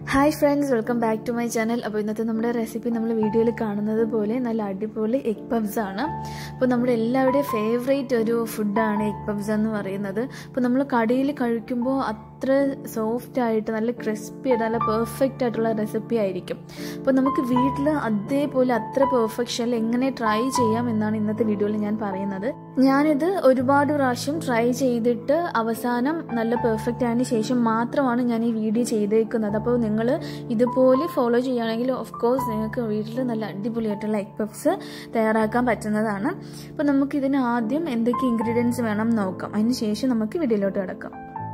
hi friends welcome back to my channel അപ്പോൾ ഇന്നത്തെ നമ്മുടെ റെസിപ്പി നമ്മൾ വീഡിയോയിൽ കാണുന്നത് പോലെ നല്ല അടിപൊളി എഗ് പബ്സ് ആണ് അപ്പോൾ നമ്മുടെ എല്ലാവരുടെയും ഫേവറേറ്റ് ഒരു ഫുഡാണ് എഗ് പബ്സ് എന്ന് പറയുന്നത് അപ്പോൾ നമ്മൾ കടയിൽ കഴിക്കുമ്പോൾ അത്ര സോഫ്റ്റ് ആയിട്ട് നല്ല ക്രിസ്പി ആയിട്ട് നല്ല പെർഫെക്റ്റ് ആയിട്ടുള്ള റെസിപ്പി ആയിരിക്കും അപ്പോൾ നമുക്ക് വീട്ടിൽ അതേപോലെ അത്ര പെർഫെക്ഷനിൽ എങ്ങനെ ട്രൈ ചെയ്യാം എന്നാണ് ഇന്നത്തെ വീഡിയോയിൽ ഞാൻ പറയുന്നത് ഞാനിത് ഒരുപാട് പ്രാവശ്യം ട്രൈ ചെയ്തിട്ട് അവസാനം നല്ല പെർഫെക്റ്റ് ആയതിനു ശേഷം മാത്രമാണ് ഞാൻ ഈ വീഡിയോ ചെയ്തേക്കുന്നത് അപ്പോൾ നിങ്ങൾ ഇതുപോലെ ഫോളോ ചെയ്യുകയാണെങ്കിൽ ഓഫ് കോഴ്സ് നിങ്ങൾക്ക് വീട്ടിൽ നല്ല അടിപൊളിയായിട്ടുള്ള എഗ് പഫ്സ് തയ്യാറാക്കാൻ പറ്റുന്നതാണ് അപ്പോൾ നമുക്കിതിന് ആദ്യം എന്തൊക്കെ ഇൻഗ്രീഡിയൻസ് വേണം നോക്കാം അതിന് ശേഷം നമുക്ക് വീഡിയോയിലോട്ട് കിടക്കാം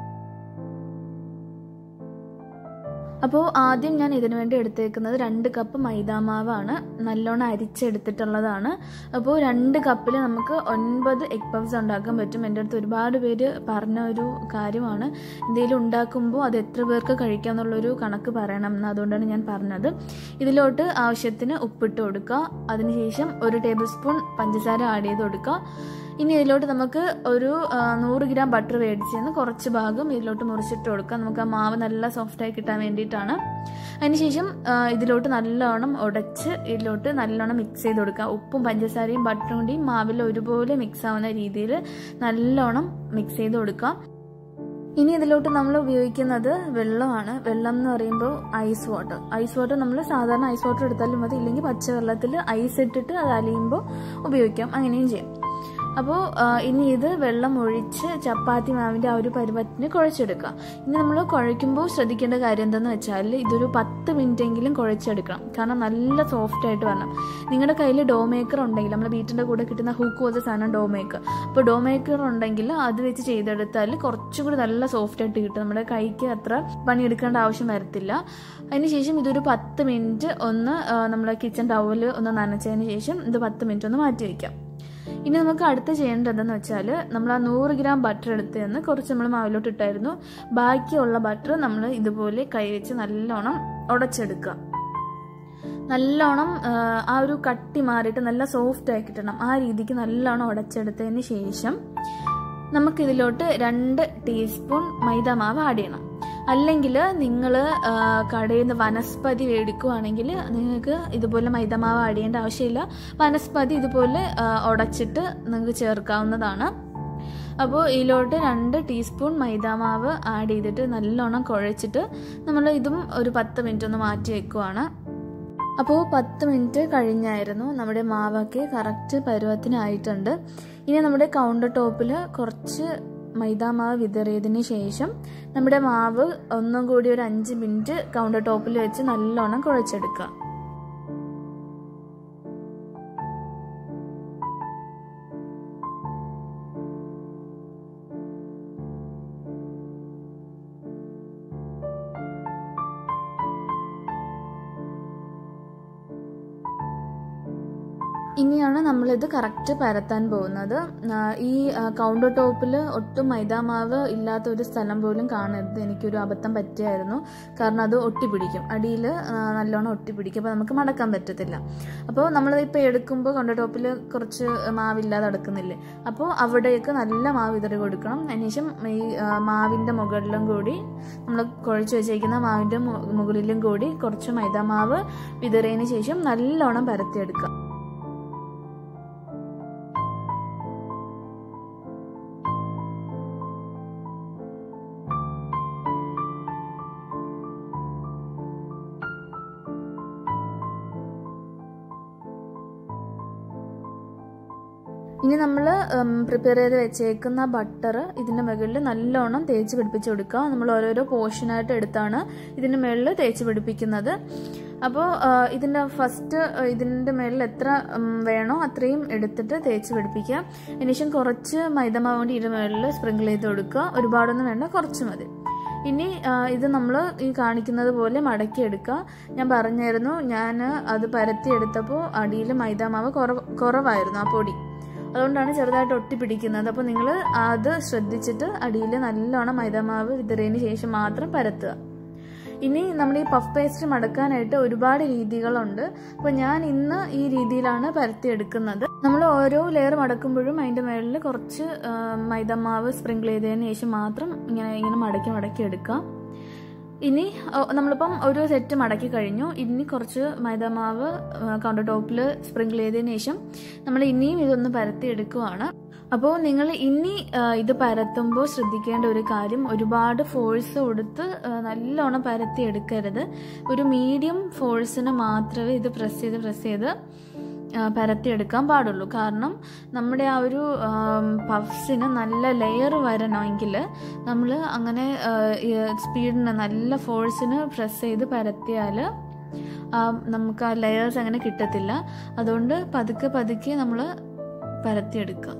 അപ്പോൾ ആദ്യം ഞാൻ ഇതിനു വേണ്ടി എടുത്തേക്കുന്നത് രണ്ട് കപ്പ് മൈദാമാവാണ് നല്ലോണം അരിച്ചെടുത്തിട്ടുള്ളതാണ് അപ്പോൾ രണ്ട് കപ്പിൽ നമുക്ക് ഒൻപത് എഗ് പഫ്സ് ഉണ്ടാക്കാൻ പറ്റും എൻ്റെ അടുത്ത് ഒരുപാട് പേര് പറഞ്ഞ ഒരു കാര്യമാണ് എന്തെങ്കിലും ഉണ്ടാക്കുമ്പോൾ അത് എത്ര പേർക്ക് കഴിക്കാം എന്നുള്ളൊരു കണക്ക് പറയണം എന്ന് അതുകൊണ്ടാണ് ഞാൻ പറഞ്ഞത് ഇതിലോട്ട് ആവശ്യത്തിന് ഉപ്പിട്ട് കൊടുക്കുക അതിനുശേഷം ഒരു ടേബിൾ സ്പൂൺ പഞ്ചസാര ആഡ് ചെയ്ത് കൊടുക്കുക ഇനി ഇതിലോട്ട് നമുക്ക് ഒരു നൂറ് ഗ്രാം ബട്ടർ മേടിച്ചെന്ന് കുറച്ച് ഭാഗം ഇതിലോട്ട് മുറിച്ചിട്ട് കൊടുക്കാം നമുക്ക് ആ മാവ് നല്ല സോഫ്റ്റായി കിട്ടാൻ വേണ്ടിയിട്ടാണ് അതിനുശേഷം ഇതിലോട്ട് നല്ലോണം ഉടച്ച് ഇതിലോട്ട് നല്ലോണം മിക്സ് ചെയ്ത് കൊടുക്കുക ഉപ്പും പഞ്ചസാരയും ബട്ടറും കൂടിയും മാവിൽ ഒരുപോലെ മിക്സ് ആവുന്ന രീതിയിൽ നല്ലോണം മിക്സ് ചെയ്ത് കൊടുക്കുക ഇനി ഇതിലോട്ട് നമ്മൾ ഉപയോഗിക്കുന്നത് വെള്ളമാണ് വെള്ളം എന്ന് പറയുമ്പോൾ ഐസ് വാട്ടർ ഐസ് വാട്ടർ നമ്മൾ സാധാരണ ഐസ് വാട്ടർ എടുത്താലും മതി ഇല്ലെങ്കിൽ പച്ചവെള്ളത്തിൽ ഐസ് ഇട്ടിട്ട് അത് അലിയുമ്പോൾ ഉപയോഗിക്കാം അങ്ങനെയും ചെയ്യും അപ്പോൾ ഇനി ഇത് വെള്ളം ഒഴിച്ച് ചപ്പാത്തി മാവിൻ്റെ ആ ഒരു പരുവത്തിന് കുഴച്ചെടുക്കുക ഇനി നമ്മൾ കുഴയ്ക്കുമ്പോൾ ശ്രദ്ധിക്കേണ്ട കാര്യം എന്താണെന്ന് വെച്ചാൽ ഇതൊരു പത്ത് മിനിറ്റെങ്കിലും കുഴച്ചെടുക്കണം കാരണം നല്ല സോഫ്റ്റ് ആയിട്ട് വരണം നിങ്ങളുടെ കയ്യിൽ ഡോ മേക്കർ ഉണ്ടെങ്കിൽ നമ്മൾ വീട്ടിൻ്റെ കൂടെ കിട്ടുന്ന ഹൂക്ക് പോലത്തെ സാധനം ഡോ മേക്കർ അപ്പോൾ ഡോ മേക്കർ ഉണ്ടെങ്കിൽ അത് വെച്ച് ചെയ്തെടുത്താൽ കുറച്ചും കൂടി നല്ല സോഫ്റ്റ് ആയിട്ട് കിട്ടും നമ്മുടെ കൈക്ക് അത്ര പണിയെടുക്കേണ്ട ആവശ്യം വരത്തില്ല അതിനുശേഷം ഇതൊരു പത്ത് മിനിറ്റ് ഒന്ന് നമ്മൾ കിച്ചൺ ടവൽ ഒന്ന് നനച്ചതിന് ശേഷം ഇത് പത്ത് മിനിറ്റ് ഒന്ന് മാറ്റി വയ്ക്കാം ഇനി നമുക്ക് അടുത്ത് ചെയ്യേണ്ടത് എന്തെന്ന് വെച്ചാൽ നമ്മൾ ആ നൂറ് ഗ്രാം ബട്ടർ എടുത്ത് നിന്ന് കുറച്ച് നമ്മൾ മാവിലോട്ട് ഇട്ടായിരുന്നു ബാക്കിയുള്ള ബട്ടർ നമ്മൾ ഇതുപോലെ കൈ വെച്ച് നല്ലോണം ഉടച്ചെടുക്കുക നല്ലോണം ആ ഒരു കട്ടി മാറിയിട്ട് നല്ല സോഫ്റ്റ് ആയി കിട്ടണം ആ രീതിക്ക് നല്ലോണം ഉടച്ചെടുത്തതിന് ശേഷം നമുക്കിതിലോട്ട് രണ്ട് ടീസ്പൂൺ മൈദ മാവ് ആഡ് ചെയ്യണം അല്ലെങ്കിൽ നിങ്ങൾ കടയിൽ നിന്ന് വനസ്പതി മേടിക്കുവാണെങ്കിൽ നിങ്ങൾക്ക് ഇതുപോലെ മൈദമാവ് ആഡ് ചെയ്യേണ്ട ആവശ്യമില്ല വനസ്പതി ഇതുപോലെ ഉടച്ചിട്ട് നിങ്ങൾക്ക് ചേർക്കാവുന്നതാണ് അപ്പോൾ ഇതിലോട്ട് രണ്ട് ടീസ്പൂൺ മൈദാമാവ് ആഡ് ചെയ്തിട്ട് നല്ലോണം കുഴച്ചിട്ട് നമ്മൾ ഇതും ഒരു പത്ത് മിനിറ്റ് ഒന്ന് മാറ്റി വെക്കുവാണ് അപ്പോൾ പത്ത് മിനിറ്റ് കഴിഞ്ഞായിരുന്നു നമ്മുടെ മാവൊക്കെ കറക്റ്റ് പരുവത്തിനായിട്ടുണ്ട് ഇനി നമ്മുടെ കൗണ്ടർ ടോപ്പിൽ കുറച്ച് മൈദാമാവ് വിതറിയതിന് ശേഷം നമ്മുടെ മാവ് ഒന്നും കൂടി ഒരു അഞ്ച് മിനിറ്റ് കൗണ്ടർ ടോപ്പിൽ വെച്ച് നല്ലോണം കുഴച്ചെടുക്കുക ഇനിയാണ് നമ്മളിത് കറക്റ്റ് പരത്താൻ പോകുന്നത് ഈ കൗണ്ടർ ടോപ്പിൽ ഒട്ടും മൈദാമാവ് ഇല്ലാത്ത ഒരു സ്ഥലം പോലും കാണരുത് എനിക്കൊരു അബദ്ധം പറ്റിയായിരുന്നു കാരണം അത് ഒട്ടിപ്പിടിക്കും അടിയിൽ നല്ലോണം ഒട്ടിപ്പിടിക്കും അപ്പോൾ നമുക്ക് മടക്കാൻ പറ്റത്തില്ല അപ്പോൾ നമ്മളിപ്പോൾ എടുക്കുമ്പോൾ കൗണ്ടർ ടോപ്പിൽ കുറച്ച് മാവില്ലാതെ എടുക്കുന്നില്ലേ അപ്പോൾ അവിടേക്ക് നല്ല മാവ് വിതറി കൊടുക്കണം അതിനുശേഷം ഈ മാവിൻ്റെ മുകളിലും കൂടി നമ്മൾ കുഴച്ച് വെച്ചേക്കുന്ന മാവിൻ്റെ മുകളിലും കൂടി കുറച്ച് മൈദാമാവ് വിതറിയതിന് ശേഷം നല്ലോണം പരത്തിയെടുക്കുക ഇനി നമ്മൾ പ്രിപ്പയർ ചെയ്ത് വെച്ചേക്കുന്ന ബട്ടർ ഇതിൻ്റെ മുകളിൽ നല്ലോണം തേച്ച് പിടിപ്പിച്ച് കൊടുക്കുക നമ്മൾ ഓരോരോ പോർഷനായിട്ട് എടുത്താണ് ഇതിൻ്റെ മുകളിൽ തേച്ച് പിടിപ്പിക്കുന്നത് അപ്പോൾ ഇതിൻ്റെ ഫസ്റ്റ് ഇതിൻ്റെ മുകളിൽ എത്ര വേണോ അത്രയും എടുത്തിട്ട് തേച്ച് പിടിപ്പിക്കുക അതിനുശേഷം കുറച്ച് മൈദമാവ് കൊണ്ട് ഇതിൻ്റെ മുകളിൽ സ്പ്രിങ്കിൾ ചെയ്ത് കൊടുക്കുക ഒരുപാടൊന്നും വേണ്ട കുറച്ച് മതി ഇനി ഇത് നമ്മൾ ഈ കാണിക്കുന്നത് പോലെ മടക്കി എടുക്കുക ഞാൻ പറഞ്ഞായിരുന്നു ഞാൻ അത് പരത്തി എടുത്തപ്പോൾ അടിയിൽ മൈദാമാവ് കുറവ് കുറവായിരുന്നു ആ പൊടി അതുകൊണ്ടാണ് ചെറുതായിട്ട് ഒട്ടിപ്പിടിക്കുന്നത് അപ്പോൾ നിങ്ങൾ അത് ശ്രദ്ധിച്ചിട്ട് അടിയിൽ നല്ലോണം മൈദാമാവ് വിതറിയതിന് ശേഷം മാത്രം പരത്തുക ഇനി നമ്മൾ ഈ പഫ് പേസ്റ്റ് മടക്കാനായിട്ട് ഒരുപാട് രീതികളുണ്ട് അപ്പോൾ ഞാൻ ഇന്ന് ഈ രീതിയിലാണ് പരത്തിയെടുക്കുന്നത് നമ്മൾ ഓരോ ലെയർ മടക്കുമ്പോഴും അതിൻ്റെ മുകളിൽ കുറച്ച് മൈദമാവ് സ്പ്രിങ്കിൾ ചെയ്തതിന് ശേഷം മാത്രം ഇങ്ങനെ ഇങ്ങനെ മടക്കി മടക്കി എടുക്കാം ഇനി ഒ- നമ്മളിപ്പം ഒരു സെറ്റ് മടക്കി കഴിഞ്ഞു ഇനി കുറച്ച് മൈദാമാവ് കൗണ്ടർ ടോപ്പിൽ സ്പ്രിങ്കിൾ ചെയ്തതിന് ശേഷം നമ്മൾ ഇനിയും ഇതൊന്ന് പരത്തി എടുക്കുവാണ് അപ്പോൾ നിങ്ങൾ ഇനി ആ, ഇത് പരത്തുമ്പോൾ ശ്രദ്ധിക്കേണ്ട ഒരു കാര്യം ഒരുപാട് ഫോഴ്സ് കൊടുത്ത് ആ, നല്ലോണം പരത്തി എടുക്കരുത് ഒരു മീഡിയം ഫോഴ്സിന് മാത്രമേ ഇത് പ്രസ് ചെയ്ത് പ്രസ് ചെയ്ത് ആ, പരത്തിയെടുക്കാൻ പാടുള്ളൂ കാരണം നമ്മുടെ ആ ഒരു പഫ്സിന് നല്ല ലെയർ വരണമെങ്കിൽ നമ്മൾ അങ്ങനെ സ്പീഡിന് നല്ല ഫോഴ്സിന് പ്രസ് ചെയ്ത് പരത്തിയാൽ നമുക്ക് ആ ലെയേഴ്സ് അങ്ങനെ കിട്ടത്തില്ല അതുകൊണ്ട് പതുക്കെ പതുക്കെ നമ്മൾ പരത്തിയെടുക്കുക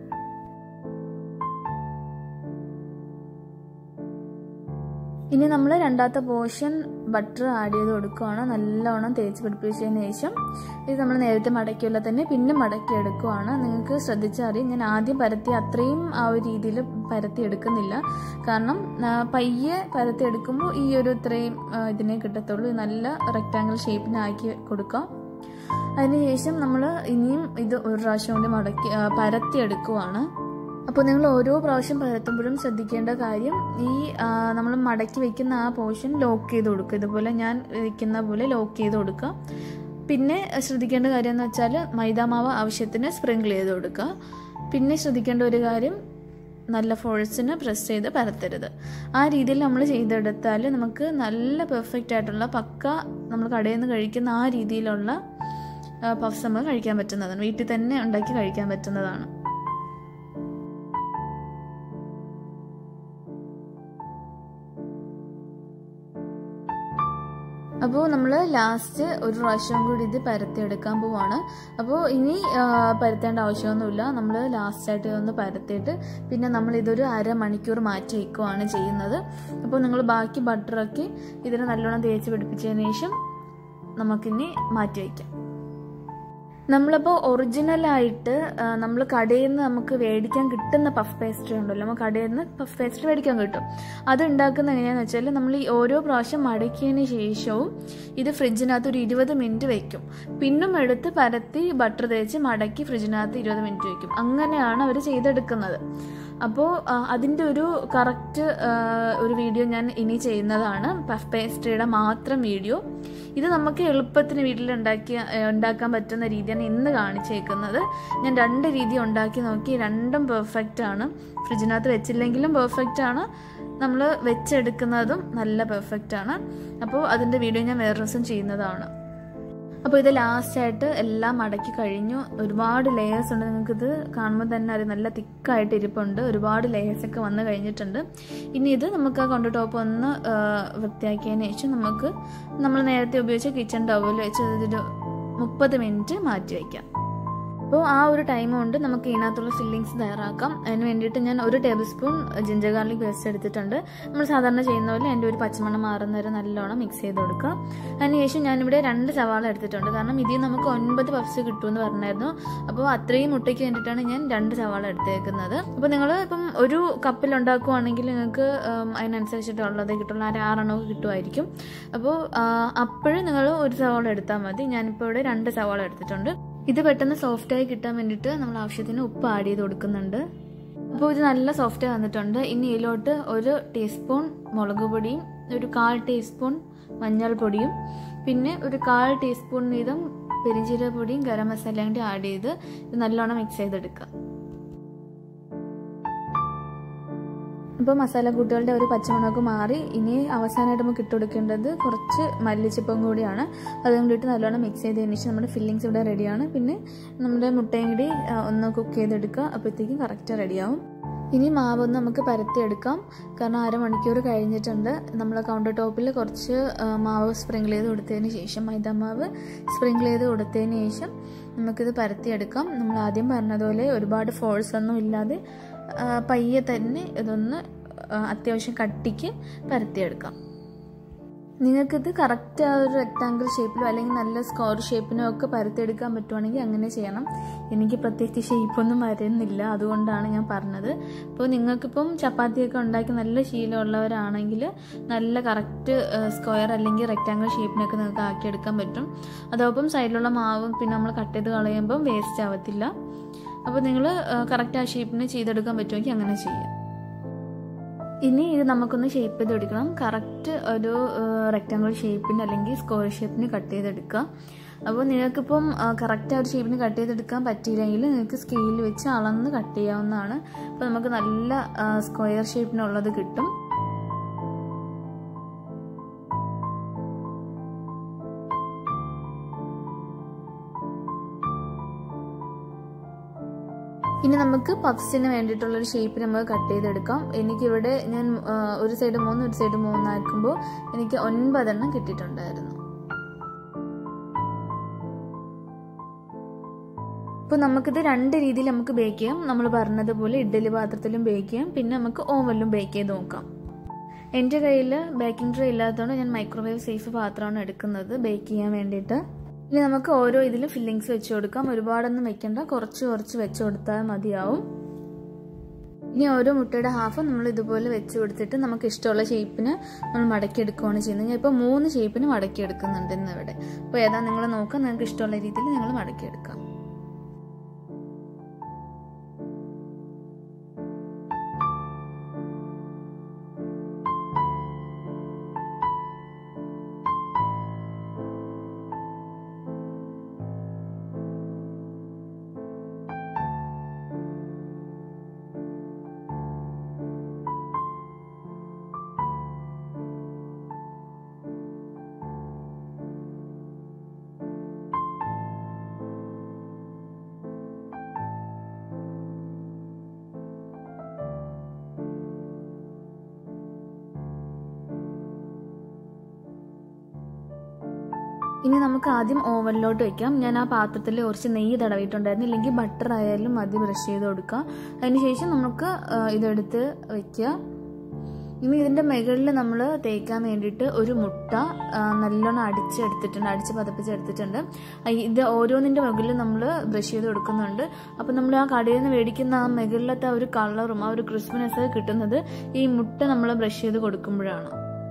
ഇനി നമ്മൾ രണ്ടാമത്തെ പോർഷൻ ബട്ടർ ആഡ് ചെയ്ത് കൊടുക്കുകയാണ് നല്ലവണ്ണം തേച്ച് പിടിപ്പിച്ചതിന് ശേഷം ഇത് നമ്മൾ നേരത്തെ മടക്കിയുള്ള തന്നെ പിന്നെ മടക്കി എടുക്കുകയാണ് നിങ്ങൾക്ക് ശ്രദ്ധിച്ചാൽ അറിയാം ഞാൻ ആദ്യം പരത്തി അത്രയും ആ ഒരു രീതിയിൽ പരത്തി എടുക്കുന്നില്ല കാരണം ആ, പയ്യെ പരത്തി എടുക്കുമ്പോൾ ഈ ഒരു ഇത്രയും ആ, ഇതിനെ കിട്ടത്തുള്ളൂ ഇത് നല്ല റെക്റ്റാങ്കിൾ ഷേപ്പിനാക്കി കൊടുക്കാം അതിനുശേഷം നമ്മൾ ഇനിയും ഇത് ഒരു പ്രാവശ്യം കൂടി മടക്കി ആ, പരത്തി എടുക്കുവാണ് അപ്പോൾ നിങ്ങൾ ഓരോ പ്രാവശ്യം പരത്തുമ്പോഴും ശ്രദ്ധിക്കേണ്ട കാര്യം ഈ നമ്മൾ മടക്കി വെക്കുന്ന ആ പോർഷൻ ലോക്ക് ചെയ്ത് കൊടുക്കുക ഇതുപോലെ ഞാൻ വെക്കുന്ന പോലെ ലോക്ക് ചെയ്ത് കൊടുക്കുക പിന്നെ ശ്രദ്ധിക്കേണ്ട കാര്യം എന്ന് വെച്ചാൽ മൈദാമാവ് ആവശ്യത്തിന് സ്പ്രിങ്കിൾ ചെയ്ത് കൊടുക്കുക പിന്നെ ശ്രദ്ധിക്കേണ്ട ഒരു കാര്യം നല്ല ഫോഴ്സിന് പ്രസ് ചെയ്ത് പരത്തരുത് ആ രീതിയിൽ നമ്മൾ ചെയ്തെടുത്താൽ നമുക്ക് നല്ല പെർഫെക്റ്റ് ആയിട്ടുള്ള പക്ക നമ്മൾ കടയിൽ നിന്ന് കഴിക്കുന്ന ആ രീതിയിലുള്ള പഫ്സ് നമുക്ക് കഴിക്കാൻ പറ്റുന്നതാണ് വീട്ടിൽ തന്നെ ഉണ്ടാക്കി കഴിക്കാൻ പറ്റുന്നതാണ് അപ്പോൾ നമ്മൾ ലാസ്റ്റ് ഒരു പ്രാവശ്യം കൂടി ഇത് പരത്തിയെടുക്കാൻ പോവാണ് അപ്പോൾ ഇനി ആ, പരത്തേണ്ട ആവശ്യമൊന്നുമില്ല നമ്മൾ ലാസ്റ്റായിട്ട് ഇതൊന്ന് പരത്തിയിട്ട് പിന്നെ നമ്മൾ ഇതൊരു അരമണിക്കൂർ മാറ്റി വയ്ക്കുകയാണ് ചെയ്യുന്നത് അപ്പോൾ നിങ്ങൾ ബാക്കി ബട്ടറൊക്കെ ഇതിനെ നല്ലോണം തേച്ച് പിടിപ്പിച്ചതിന് ശേഷം നമുക്കിനി മാറ്റി വയ്ക്കാം നമ്മളിപ്പോൾ ഒറിജിനലായിട്ട് നമ്മൾ കടയിൽ നിന്ന് നമുക്ക് മേടിക്കാൻ കിട്ടുന്ന പഫ് പേസ്ട്രി ഉണ്ടല്ലോ നമുക്ക് കടയിൽ നിന്ന് പഫ് പേസ്ട്രി മേടിക്കാൻ കിട്ടും അത് ഉണ്ടാക്കുന്ന എങ്ങനെയാണെന്ന് വെച്ചാൽ നമ്മൾ ഈ ഓരോ പ്രാവശ്യം മടക്കിയതിന് ശേഷവും ഇത് ഫ്രിഡ്ജിനകത്ത് ഒരു ഇരുപത് മിനിറ്റ് വെക്കും പിന്നും എടുത്ത് പരത്തി ബട്ടർ തേച്ച് മടക്കി ഫ്രിഡ്ജിനകത്ത് ഇരുപത് മിനിറ്റ് വെക്കും അങ്ങനെയാണ് അവർ ചെയ്തെടുക്കുന്നത് അപ്പോൾ അതിൻ്റെ ഒരു കറക്റ്റ് ഒരു വീഡിയോ ഞാൻ ഇനി ചെയ്യുന്നതാണ് പഫ് പേസ്ട്രിയുടെ മാത്രം വീഡിയോ ഇത് നമുക്ക് എളുപ്പത്തിന് വീട്ടിൽ ഉണ്ടാക്കിയ ഏഹ് ഉണ്ടാക്കാൻ പറ്റുന്ന രീതിയാണ് ഇന്ന് കാണിച്ചേക്കുന്നത് ഞാൻ രണ്ട് രീതി ഉണ്ടാക്കി നോക്കി രണ്ടും പെർഫെക്റ്റ് ആണ് ഫ്രിഡ്ജിനകത്ത് വെച്ചില്ലെങ്കിലും പെർഫെക്റ്റ് ആണ് നമ്മൾ വെച്ചെടുക്കുന്നതും നല്ല പെർഫെക്റ്റ് ആണ് അപ്പോൾ അതിൻ്റെ വീഡിയോ ഞാൻ വേറെ ദിവസം ചെയ്യുന്നതാണ് അപ്പോൾ ഇത് ലാസ്റ്റായിട്ട് എല്ലാം മടക്കി കഴിഞ്ഞു ഒരുപാട് ലെയേഴ്സ് ഉണ്ട് നിങ്ങൾക്കിത് കാണുമ്പോൾ തന്നെ അറിയാം നല്ല തിക്കായിട്ട് ഇരിപ്പുണ്ട് ഒരുപാട് ലെയേഴ്സ് ഒക്കെ വന്ന് കഴിഞ്ഞിട്ടുണ്ട് ഇനി ഇത് നമുക്ക് ആ കൊണ്ട് ടോപ്പ് ഒന്ന് ആ, വൃത്തിയാക്കിയതിന് ശേഷം നമുക്ക് നമ്മൾ നേരത്തെ ഉപയോഗിച്ച കിച്ചൺ ടവൽ വെച്ച് ഇതൊരു മുപ്പത് മിനിറ്റ് മാറ്റി വയ്ക്കാം അപ്പോൾ ആ ഒരു ടൈം കൊണ്ട് നമുക്ക് ഇതിനകത്തുള്ള ഫില്ലിങ്സ് തയ്യാറാക്കാം അതിന് വേണ്ടിയിട്ട് ഞാൻ ഒരു tablespoon ginger garlic paste എടുത്തിട്ടുണ്ട് നമ്മൾ സാധാരണ ചെയ്യുന്ന പോലെ അതിൻ്റെ ഒരു പച്ചമണം മാറുന്ന വരെ നല്ലോണം മിക്സ് ചെയ്ത് കൊടുക്കുക അതിനുശേഷം ഞാനിവിടെ രണ്ട് സവാള എടുത്തിട്ടുണ്ട് കാരണം ഇതിൽ നമുക്ക് ഒൻപത് പഫ്സ് കിട്ടുമെന്ന് പറഞ്ഞായിരുന്നു അപ്പോൾ അത്രയും മുട്ടയ്ക്ക് വേണ്ടിയിട്ടാണ് ഞാൻ രണ്ട് സവാള എടുത്തേക്കുന്നത് അപ്പോൾ നിങ്ങൾ ഇപ്പം ഒരു കപ്പിൽ ഉണ്ടാക്കുവാണെങ്കിൽ നിങ്ങൾക്ക് ഉം, അതിനനുസരിച്ചിട്ടുള്ളത് കിട്ടുള്ള ഒരു ആറെണ്ണമൊക്കെ കിട്ടുമായിരിക്കും അപ്പോൾ അപ്പോഴും നിങ്ങൾ ഒരു സവാള എടുത്താൽ മതി ഞാനിപ്പോൾ ഇവിടെ രണ്ട് സവാള എടുത്തിട്ടുണ്ട് ഇത് പെട്ടെന്ന് സോഫ്റ്റായി കിട്ടാൻ വേണ്ടിയിട്ട് നമ്മൾ ആവശ്യത്തിന് ഉപ്പ് ആഡ് ചെയ്ത് കൊടുക്കുന്നുണ്ട് അപ്പോൾ ഇത് നല്ല സോഫ്റ്റ് വന്നിട്ടുണ്ട് ഇനി ഇതിലോട്ട് ഒരു ടീസ്പൂൺ മുളക് പൊടിയും ഒരു കാൽ ടീസ്പൂൺ മഞ്ഞൾപ്പൊടിയും പിന്നെ ഒരു കാൽ ടീസ്പൂൺ വീതം പെരിഞ്ചീരക പൊടിയും ഗരം മസാലയും കൂടി ആഡ് ചെയ്ത് ഇത് നല്ലോണം മിക്സ് ചെയ്തെടുക്കുക ഇപ്പോൾ മസാലക്കൂട്ടുകളുടെ ഒരു പച്ചമുളക് മാറി ഇനി അവസാനമായിട്ട് നമുക്ക് ഇട്ട് കൊടുക്കേണ്ടത് കുറച്ച് മല്ലിച്ചിപ്പം കൂടിയാണ് അതും കൂടിയിട്ട് നല്ലോണം മിക്സ് ചെയ്തതിന് ശേഷം നമ്മുടെ ഫില്ലിങ്സ് ഇവിടെ റെഡിയാണ് പിന്നെ നമ്മുടെ മുട്ടയും കൂടി ആ, ഒന്ന് കുക്ക് ചെയ്തെടുക്കുക അപ്പോഴത്തേക്കും കറക്റ്റ് റെഡിയാവും ഇനി മാവ് ഒന്ന് നമുക്ക് പരത്തിയെടുക്കാം കാരണം അരമണിക്കൂർ കഴിഞ്ഞിട്ടുണ്ട് നമ്മൾ കൗണ്ടർ ടോപ്പിൽ കുറച്ച് ആ, മാവ് സ്പ്രിങ്കിൾ ചെയ്ത് കൊടുത്തതിന് ശേഷം മൈദ മാവ് സ്പ്രിങ്കിൾ ചെയ്ത് കൊടുത്തതിന് ശേഷം നമുക്കിത് പരത്തിയെടുക്കാം നമ്മൾ ആദ്യം പറഞ്ഞതുപോലെ ഒരുപാട് ഫോഴ്സ് ഒന്നും ഇല്ലാതെ ആ, പയ്യെ തന്നെ ഇതൊന്ന് ആ, അത്യാവശ്യം കട്ടിക്ക് പരത്തിയെടുക്കാം നിങ്ങൾക്കിത് കറക്റ്റ് ആ ഒരു റെക്റ്റാങ്കിൾ ഷേപ്പിലോ അല്ലെങ്കിൽ നല്ല സ്ക്വയർ ഷേപ്പിനോ ഒക്കെ പരത്തിയെടുക്കാൻ പറ്റുവാണെങ്കിൽ അങ്ങനെ ചെയ്യണം എനിക്ക് പ്രത്യേകിച്ച് ഷേപ്പൊന്നും വരുന്നില്ല അതുകൊണ്ടാണ് ഞാൻ പറഞ്ഞത് ഇപ്പോൾ നിങ്ങൾക്കിപ്പം ചപ്പാത്തിയൊക്കെ ഉണ്ടാക്കി നല്ല ശീലമുള്ളവരാണെങ്കിൽ നല്ല കറക്റ്റ് സ്ക്വയർ അല്ലെങ്കിൽ റെക്റ്റാങ്കിൾ ഷേപ്പിനൊക്കെ നിങ്ങൾക്ക് ആക്കിയെടുക്കാൻ പറ്റും അതോടൊപ്പം സൈഡിലുള്ള മാവും പിന്നെ നമ്മൾ കട്ട് ചെയ്ത് കളയുമ്പം വേസ്റ്റ് ആവത്തില്ല അപ്പോൾ നിങ്ങൾ കറക്റ്റ് ആ ഷേപ്പിന് ചെയ്തെടുക്കാൻ പറ്റുമെങ്കിൽ അങ്ങനെ ചെയ്യാം ഇനി ഇത് നമുക്കൊന്ന് ഷേപ്പ് ചെയ്തെടുക്കണം കറക്റ്റ് ഒരു റെക്റ്റാങ്കിൾ ഷേപ്പിന് അല്ലെങ്കിൽ സ്ക്വയർ ഷേപ്പിന് കട്ട് ചെയ്തെടുക്കുക അപ്പോൾ നിങ്ങൾക്കിപ്പം കറക്റ്റ് ആ ഒരു ഷേപ്പിന് കട്ട് ചെയ്തെടുക്കാൻ പറ്റിയില്ലെങ്കിൽ നിങ്ങൾക്ക് സ്കെയിൽ വെച്ച് അളന്ന് കട്ട് ചെയ്യാവുന്നതാണ് അപ്പോൾ നമുക്ക് നല്ല സ്ക്വയർ ഷേപ്പിനുള്ളത് കിട്ടും ഇനി നമുക്ക് പഫ്സിന് വേണ്ടിയിട്ടുള്ള ഒരു ഷേപ്പ് നമുക്ക് കട്ട് ചെയ്തെടുക്കാം എനിക്കിവിടെ ഞാൻ ഒരു സൈഡ് മൂന്ന് ഒരു സൈഡ് മൂന്നാക്കുമ്പോൾ എനിക്ക് ഒൻപതെണ്ണം കിട്ടിയിട്ടുണ്ടായിരുന്നു അപ്പോൾ നമുക്കിത് രണ്ട് രീതിയിൽ നമുക്ക് ബേക്ക് ചെയ്യാം നമ്മൾ പറഞ്ഞതുപോലെ ഇഡ്ഡലി പാത്രത്തിലും ബേക്ക് ചെയ്യാം പിന്നെ നമുക്ക് ഓവനിലും ബേക്ക് ചെയ്ത് നോക്കാം എൻ്റെ കയ്യിൽ ബേക്കിംഗ് ട്രേ ഇല്ലാത്തതുകൊണ്ട് ഞാൻ മൈക്രോവേവ് സേഫ് പാത്രമാണ് എടുക്കുന്നത് ബേക്ക് ചെയ്യാൻ വേണ്ടിയിട്ട് ഇനി നമുക്ക് ഓരോ ഇതിലും ഫില്ലിങ്സ് വെച്ച് കൊടുക്കാം ഒരുപാടൊന്നും വെക്കണ്ട കുറച്ച് കുറച്ച് വെച്ച് കൊടുത്താൽ മതിയാവും ഇനി ഓരോ മുട്ടയുടെ ഹാഫ് നമ്മൾ ഇതുപോലെ വെച്ച് കൊടുത്തിട്ട് നമുക്ക് ഇഷ്ടമുള്ള ഷേപ്പിന് നമ്മൾ മടക്കി എടുക്കുകയാണ് ചെയ്യുന്നത് ഞാൻ ഇപ്പോൾ മൂന്ന് ഷേപ്പിന് മടക്കി എടുക്കുന്നുണ്ട് ഇന്ന് ഇവിടെ അപ്പോൾ ഏതാ നിങ്ങൾ നോക്കാം നിങ്ങൾക്ക് ഇഷ്ടമുള്ള രീതിയിൽ നിങ്ങൾ മടക്കി എടുക്കാം ഇനി നമുക്ക് ആദ്യം ഓവനിലോട്ട് വെക്കാം ഞാൻ ആ പാത്രത്തിൽ കുറച്ച് നെയ്യ് തടവിയിട്ടുണ്ടായിരുന്നു ഇല്ലെങ്കിൽ ബട്ടർ ആയാലും മതി ബ്രഷ് ചെയ്ത് കൊടുക്കുക അതിനുശേഷം നമുക്ക് ഇതെടുത്ത് വെക്കുക ഇനി ഇതിൻ്റെ മുകളിൽ നമ്മൾ തേക്കാൻ വേണ്ടിയിട്ട് ഒരു മുട്ട നല്ലോണം അടിച്ചെടുത്തിട്ടുണ്ട് അടിച്ച് പതപ്പിച്ചെടുത്തിട്ടുണ്ട് ഇത് ഓരോന്നിൻ്റെ മുകളിൽ നമ്മൾ ബ്രഷ് ചെയ്ത് കൊടുക്കുന്നുണ്ട് അപ്പോൾ നമ്മൾ ആ കടയിൽ നിന്ന് മേടിക്കുന്ന ആ മുകളിലത്തെ ആ ഒരു കളറും ആ ഒരു ക്രിസ്പിനെസ് കിട്ടുന്നത് ഈ മുട്ട നമ്മൾ ബ്രഷ് ചെയ്ത് കൊടുക്കുമ്പോഴാണ്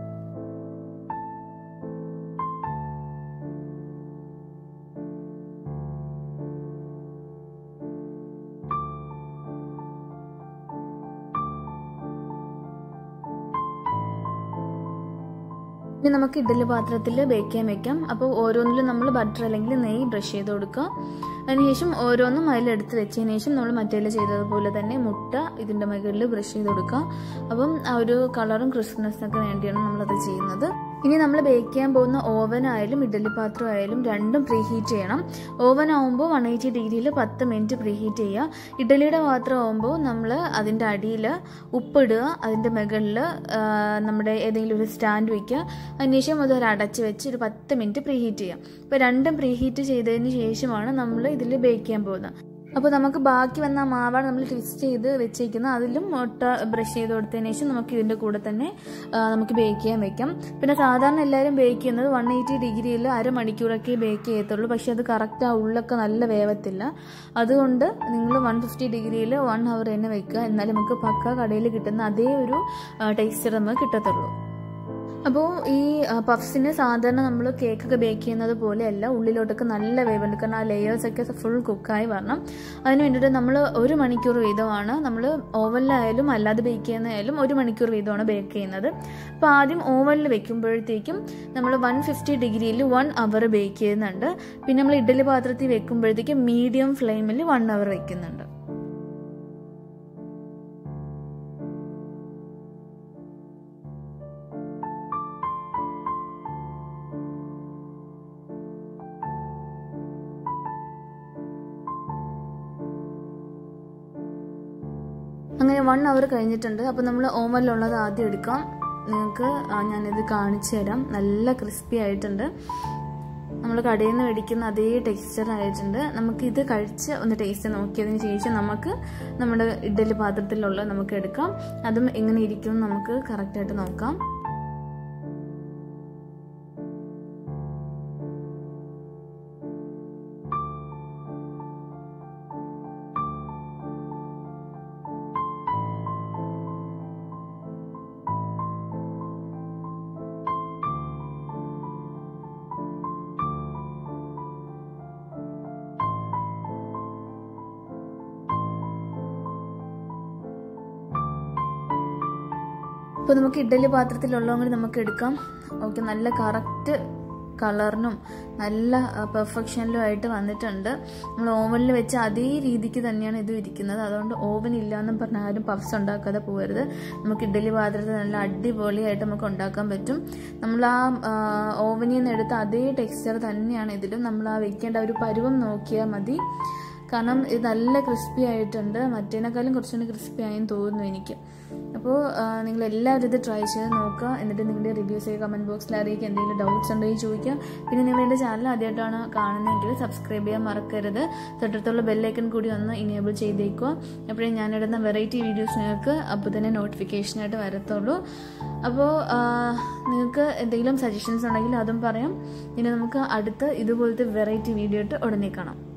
ഇനി നമുക്ക് ഇഡ്ഡലി പാത്രത്തിൽ ബേക്ക് ചെയ്യാൻ വെക്കാം അപ്പോൾ ഓരോന്നിലും നമ്മൾ ബട്ടർ അല്ലെങ്കിൽ നെയ്യ് ബ്രഷ് ചെയ്ത് കൊടുക്കുക അതിനുശേഷം ഓരോന്നും അതിലെടുത്ത് വെച്ചതിന് ശേഷം നമ്മൾ മറ്റേതിൽ ചെയ്തതുപോലെ തന്നെ മുട്ട ഇതിൻ്റെ മുകളിൽ ബ്രഷ് ചെയ്ത് കൊടുക്കുക അപ്പം ആ ഒരു കളറും ക്രിസ്മസിനൊക്കെ വേണ്ടിയാണ് നമ്മളത് ചെയ്യുന്നത് ഇനി നമ്മൾ ബേക്ക് ചെയ്യാൻ പോകുന്ന ഓവൻ ആയാലും ഇഡ്ഡലി പാത്രം ആയാലും രണ്ടും പ്രീ ഹീറ്റ് ചെയ്യണം ഓവൻ ആകുമ്പോൾ വൺ എയ്റ്റി ഡിഗ്രിയിൽ പത്ത് മിനിറ്റ് പ്രീ ഹീറ്റ് ചെയ്യുക ഇഡ്ഡലിയുടെ പാത്രം ആകുമ്പോൾ നമ്മൾ അതിൻ്റെ അടിയിൽ ഉപ്പിടുക അതിൻ്റെ മുകളിൽ നമ്മുടെ ഏതെങ്കിലും ഒരു സ്റ്റാൻഡ് വയ്ക്കുക അതിനുശേഷം അത് ഒരു അടച്ച് വെച്ച് ഒരു പത്ത് മിനിറ്റ് പ്രീ ഹീറ്റ് ചെയ്യാം അപ്പോൾ രണ്ടും പ്രീ ഹീറ്റ് ചെയ്തതിന് ശേഷമാണ് നമ്മൾ ഇതിൽ ബേക്ക് ചെയ്യാൻ പോകുന്നത് അപ്പോൾ നമുക്ക് ബാക്കി വന്ന ആ മാവാണ് നമ്മൾ ട്വിസ്റ്റ് ചെയ്ത് വെച്ചേക്കുന്നത് അതിലും മുട്ട ബ്രഷ് ചെയ്ത് കൊടുത്തതിന് ശേഷം നമുക്ക് ഇതിൻ്റെ കൂടെ തന്നെ നമുക്ക് ബേക്ക് ചെയ്യാൻ വെക്കാം പിന്നെ സാധാരണ എല്ലാവരും ബേക്ക് ചെയ്യുന്നത് വൺ എയ്റ്റി ഡിഗ്രിയിൽ അരമണിക്കൂറൊക്കെ ബേക്ക് ചെയ്യത്തുള്ളൂ പക്ഷെ അത് കറക്റ്റ് ആ ഉള്ളൊക്കെ നല്ല വേവത്തില്ല അതുകൊണ്ട് നിങ്ങൾ വൺ ഫിഫ്റ്റി ഡിഗ്രിയിൽ വൺ അവർ തന്നെ വെക്കുക എന്നാലും നമുക്ക് പക്ക കടയിൽ കിട്ടുന്ന അതേ ഒരു ടേസ്റ്റ് നമുക്ക് കിട്ടത്തുള്ളൂ അപ്പോൾ ഈ പഫ്സിന് സാധാരണ നമ്മൾ കേക്കൊക്കെ ബേക്ക് ചെയ്യുന്നത് പോലെയല്ല ഉള്ളിലോട്ടൊക്കെ നല്ല വേവുണ്ട് കാരണം ആ ലെയേഴ്സൊക്കെ ഫുൾ കുക്കായി വരണം അതിന് വേണ്ടിയിട്ട് നമ്മൾ ഒരു മണിക്കൂർ വീതമാണ് നമ്മൾ ഓവനിലായാലും അല്ലാതെ ബേക്ക് ചെയ്യുന്നതായാലും ഒരു മണിക്കൂർ വീതമാണ് ബേക്ക് ചെയ്യുന്നത് അപ്പോൾ ആദ്യം ഓവനിൽ വെക്കുമ്പോഴത്തേക്കും നമ്മൾ വൺ ഫിഫ്റ്റി ഡിഗ്രിയിൽ വൺ അവർ ബേക്ക് ചെയ്യുന്നുണ്ട് പിന്നെ നമ്മൾ ഇഡ്ഡലി പാത്രത്തിൽ വെക്കുമ്പോഴത്തേക്കും മീഡിയം ഫ്ലെയിമിൽ വൺ അവർ വെക്കുന്നുണ്ട് അങ്ങനെ വൺ അവർ കഴിഞ്ഞിട്ടുണ്ട് അപ്പോൾ നമ്മൾ ഓവനിലുള്ളത് ആദ്യം എടുക്കാം നിങ്ങൾക്ക് ഞാനിത് കാണിച്ചു തരാം നല്ല ക്രിസ്പി ആയിട്ടുണ്ട് നമ്മൾ കടയിൽ നിന്ന് മേടിക്കുന്ന അതേ ടെക്സ്ചർ ആയിട്ടുണ്ട് നമുക്ക് ഇത് കഴിച്ച് ഒന്ന് ടേസ്റ്റ് നോക്കിയതിന് ശേഷം നമുക്ക് നമ്മുടെ ഇഡ്ഡലി പാത്രത്തിലുള്ള നമുക്ക് എടുക്കാം അതും എങ്ങനെ ഇരിക്കും നമുക്ക് കറക്റ്റായിട്ട് നോക്കാം അപ്പോൾ നമുക്ക് ഇഡ്ഡലി പാത്രത്തിലുള്ളതും കൂടി നമുക്ക് എടുക്കാം ഓക്കെ നല്ല കറക്റ്റ് കളറിനും നല്ല പെർഫെക്ഷനിലും ആയിട്ട് വന്നിട്ടുണ്ട് നമ്മൾ ഓവനിൽ വെച്ച് അതേ രീതിക്ക് തന്നെയാണ് ഇത് ഇരിക്കുന്നത് അതുകൊണ്ട് ഓവൻ ഇല്ലയെന്നും പറഞ്ഞ ആരും പഫ്സ് ഉണ്ടാക്കാതെ പോകരുത് നമുക്ക് ഇഡ്ഡലി പാത്രത്തിൽ നല്ല അടിപൊളിയായിട്ട് നമുക്ക് ഉണ്ടാക്കാൻ പറ്റും നമ്മൾ ആ ഓവനിൽ നിന്ന് എടുത്ത അതേ ടെക്സ്ചർ തന്നെയാണ് ഇതിലും നമ്മൾ ആ വെക്കേണ്ട ഒരു പരുവം നോക്കിയാൽ മതി കാരണം ഇത് നല്ല ക്രിസ്പി ആയിട്ടുണ്ട് മറ്റേനേക്കാളും കുറച്ചുകൂടി ക്രിസ്പി ആയെന്ന് തോന്നുന്നു എനിക്ക് അപ്പോൾ നിങ്ങൾ എല്ലാവരും ഇത് ട്രൈ ചെയ്ത് നോക്കുക എന്നിട്ട് നിങ്ങളുടെ റിവ്യൂസ് ചെയ്യുക കമൻറ്റ് ബോക്സിൽ അറിയിക്കുക എന്തെങ്കിലും ഡൗട്ട്സ് ഉണ്ടെങ്കിൽ ചോദിക്കുക പിന്നെ നിങ്ങൾ എൻ്റെ ചാനൽ ആദ്യമായിട്ടാണ് കാണുന്നതെങ്കിൽ സബ്സ്ക്രൈബ് ചെയ്യാൻ മറക്കരുത് തൊട്ടടുത്തുള്ള ബെല്ലൈക്കൺ കൂടി ഒന്ന് ഇനേബിൾ ചെയ്തേക്കുക അപ്പോഴേ ഞാനിടുന്ന വെറൈറ്റി വീഡിയോസ് നിങ്ങൾക്ക് അപ്പോൾ തന്നെ നോട്ടിഫിക്കേഷനായിട്ട് വരത്തുള്ളൂ അപ്പോൾ നിങ്ങൾക്ക് എന്തെങ്കിലും സജഷൻസ് ഉണ്ടെങ്കിൽ അതും പറയാം ഇനി നമുക്ക് അടുത്ത ഇതുപോലത്തെ വെറൈറ്റി വീഡിയോ ഇട്ട് ഉടനെ കാണാം